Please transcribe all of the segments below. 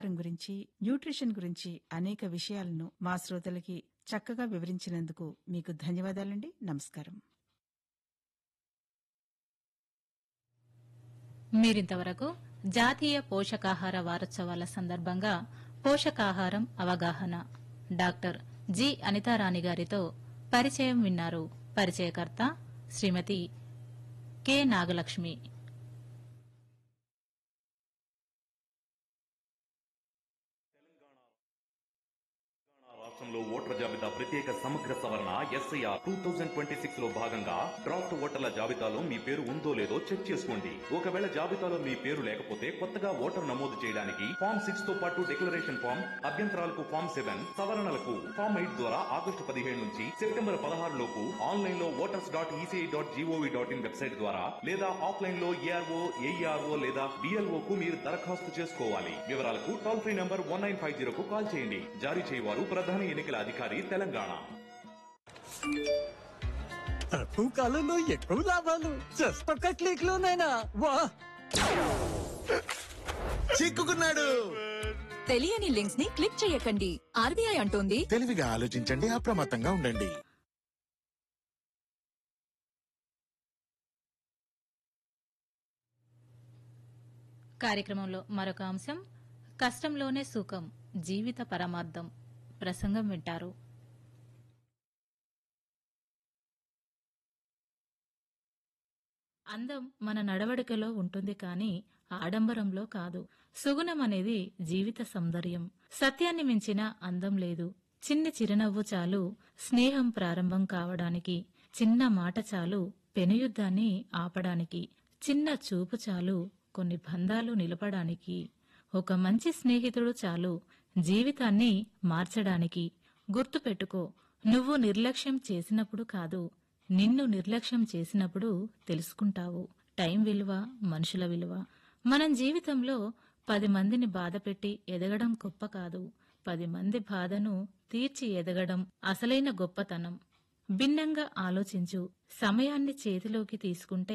ఆహారం గురించి న్యూట్రిషన్ గురించి అనేక విషయాలను మా శ్రోతలకి చక్కగా వివరించినందుకు మీకు ధన్యవాదాలండి నమస్కారం మీరింతవరకు జాతీయ పోషకాహార వారోత్సవాల సందర్భంగా పోషకాహారం అవగాహన డాక్టర్ జి అనితారాణి గారితో పరిచయం విన్నారు పరిచయకర్త శ్రీమతి కె నాగలక్ష్మి రాష్ట్రంలో ఓటర్ల జాబితా ప్రత్యేక సమగ్ర సవరణ SIR two thousand twenty six లో భాగంగా డ్రాఫ్ట్ ఓటర్ల జాబితాలో మీ పేరు ఉందో లేదో చెక్ చేసుకోండి ఒకవేళ జాబితాలో మీ పేరు లేకపోతే కొత్తగా ఓటర్ నమోదు చేయడానికి ఫామ్ సిక్స్ తో పాటు డిక్లరేషన్ ఫామ్ అభ్యంతరాలకు ఫామ్ సెవెన్ సవరణలకు ఫామ్ ఎయిట్ ద్వారా ఆగస్టు పదిహేడు నుంచి సెప్టెంబర్ పదహారు లోపు ఆన్లైన్ లో voters dot ECI dot gov dot in website ద్వారా లేదా ఆఫ్లైన్ లో ఏఆర్ఓ ఏఈఆర్ఓ లేదా బిఎల్ఓ కు మీరు దరఖాస్తు చేసుకోవాలి వివరాలకు toll free number one nine five zero కు కాల్ చేయండి జారీ చేయవారు ప్రధాన ఎన్నికల అధికారి తెలంగాణ తక్కువ కాలంలో ఎక్కువ లాభాలు జస్ట్ ఒక్క క్లిక్ లోనైనా వా చిక్కుకున్నాడు తెలియని లింక్స్ ని క్లిక్ చేయకండి ఆర్బీఐ అంటోంది తెలివిగా ఆలోచించండి అప్రమత్తంగా ఉండండి కార్యక్రమంలో మరొక అంశం కష్టంలోనే సుఖం జీవిత పరమార్థం ప్రసంగం వింటారు అందం మన నడవడికలో ఉంటుంది కానీ ఆడంబరంలో కాదు సుగుణం అనేది జీవిత సౌందర్యం సత్యాన్ని మించిన అందం లేదు చిన్ని చిరునవ్వు చాలు స్నేహం ప్రారంభం కావడానికి చిన్న మాట చాలు పెనుయుద్ధాన్ని ఆపడానికి చిన్న చూపు చాలు కొన్ని బంధాలు నిలపడానికి ఒక మంచి స్నేహితుడు చాలు జీవితాన్ని మార్చడానికి గుర్తుపెట్టుకో నువ్వు నిర్లక్ష్యం చేసినప్పుడు కాదు నిన్ను నిర్లక్ష్యం చేసినప్పుడు తెలుసుకుంటావు టైం విలువ మనుషుల విలువ మనం జీవితంలో పది మందిని బాధపెట్టి ఎదగడం గొప్ప కాదు పది మంది బాధను తీర్చి ఎదగడం అసలైన గొప్పతనం భిన్నంగా ఆలోచించు సమయాన్ని చేతిలోకి తీసుకుంటే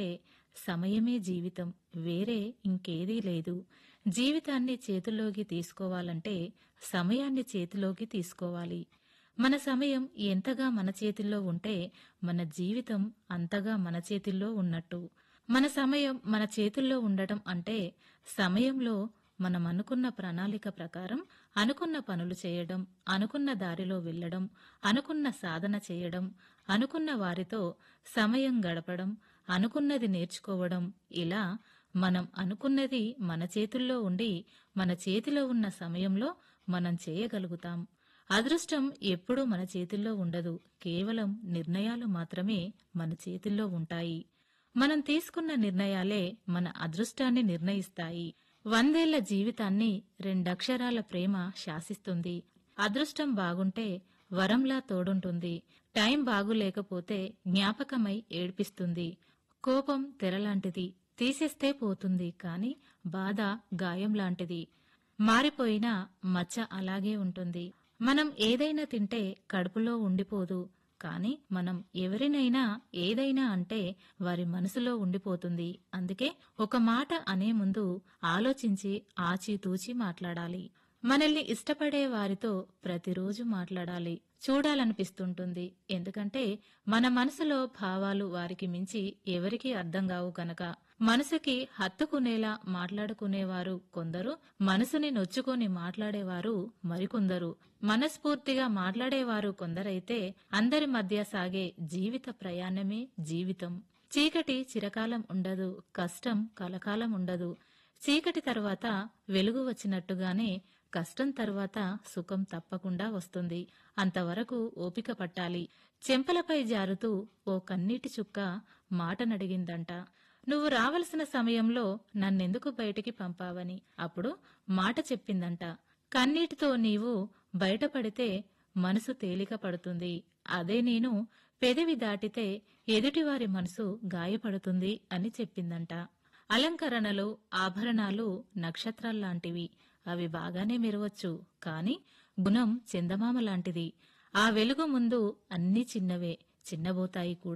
సమయమే జీవితం వేరే ఇంకేదీ లేదు జీవితాన్ని చేతిలోకి తీసుకోవాలంటే సమయాన్ని చేతిలోకి తీసుకోవాలి మన సమయం ఎంతగా మన చేతిల్లో ఉంటే మన జీవితం అంతగా మన చేతిల్లో ఉన్నట్టు మన సమయం మన చేతుల్లో ఉండటం అంటే సమయంలో మనం అనుకున్న ప్రణాళిక ప్రకారం అనుకున్న పనులు చేయడం అనుకున్న దారిలో వెళ్లడం అనుకున్న సాధన చేయడం అనుకున్న వారితో సమయం గడపడం అనుకున్నది నేర్చుకోవడం ఇలా మనం అనుకున్నది మన చేతుల్లో ఉండి మన చేతిలో ఉన్న సమయంలో మనం చేయగలుగుతాం అదృష్టం ఎప్పుడూ మన చేతుల్లో ఉండదు కేవలం నిర్ణయాలు మాత్రమే మన చేతుల్లో ఉంటాయి మనం తీసుకున్న నిర్ణయాలే మన అదృష్టాన్ని నిర్ణయిస్తాయి వందేళ్ల జీవితాన్ని రెండక్షరాల ప్రేమ శాసిస్తుంది అదృష్టం బాగుంటే వరంలా తోడుంటుంది టైం బాగులేకపోతే జ్ఞాపకమై ఏడ్పిస్తుంది కోపం తెరలాంటిది తీసేస్తే పోతుంది కాని బాధ గాయం లాంటిది మారిపోయినా మచ్చ అలాగే ఉంటుంది మనం ఏదైనా తింటే కడుపులో ఉండిపోదు కాని మనం ఎవరినైనా ఏదైనా అంటే వారి మనసులో ఉండిపోతుంది అందుకే ఒక మాట అనే ముందు ఆలోచించి ఆచితూచి మాట్లాడాలి మనల్ని ఇష్టపడే వారితో ప్రతిరోజు మాట్లాడాలి చూడాలనిపిస్తుంటుంది ఎందుకంటే మన మనసులో భావాలు వారికి మించి ఎవరికీ అర్థం కావు గనక మనసుకి హత్తుకునేలా మాట్లాడుకునేవారు కొందరు మనసుని నొచ్చుకొని మాట్లాడేవారు మరికొందరు మనస్ఫూర్తిగా మాట్లాడేవారు కొందరైతే అందరి మధ్య సాగే జీవిత ప్రయాణమే జీవితం చీకటి చిరకాలం ఉండదు కష్టం కలకాలం ఉండదు చీకటి తర్వాత వెలుగు వచ్చినట్టుగానే కష్టం తర్వాత సుఖం తప్పకుండా వస్తుంది అంతవరకు ఓపిక పట్టాలి చెంపలపై జారుతూ ఓ కన్నీటి చుక్క మాటనడిగిందంట నువ్వు రావలసిన సమయంలో నన్నెందుకు బయటికి పంపావని అప్పుడు మాట చెప్పిందంట కన్నీటితో నీవు బయటపడితే మనసు తేలిక పడుతుంది అదే నేను పెదవి దాటితే ఎదుటివారి మనసు గాయపడుతుంది అని చెప్పిందంట అలంకరణలు ఆభరణాలు నక్షత్రాల్లాంటివి అవి బాగానే మెరవచ్చు కాని గుణం చందమామ లాంటిది ఆ వెలుగు ముందు అన్నీ చిన్నవే చిన్నబోతాయి కూడా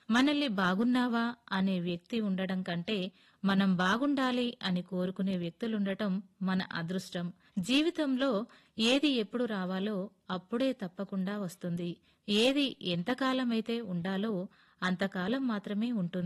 మనల్ని బాగున్నావా అనే వ్యక్తి ఉండడం కంటే మనం బాగుండాలి అని కోరుకునే వ్యక్తులుండటం మన అదృష్టం జీవితంలో ఏది ఎప్పుడు రావాలో అప్పుడే తప్పకుండా వస్తుంది ఏది ఎంతకాలమైతే ఉండాలో అంతకాలం మాత్రమే ఉంటుంది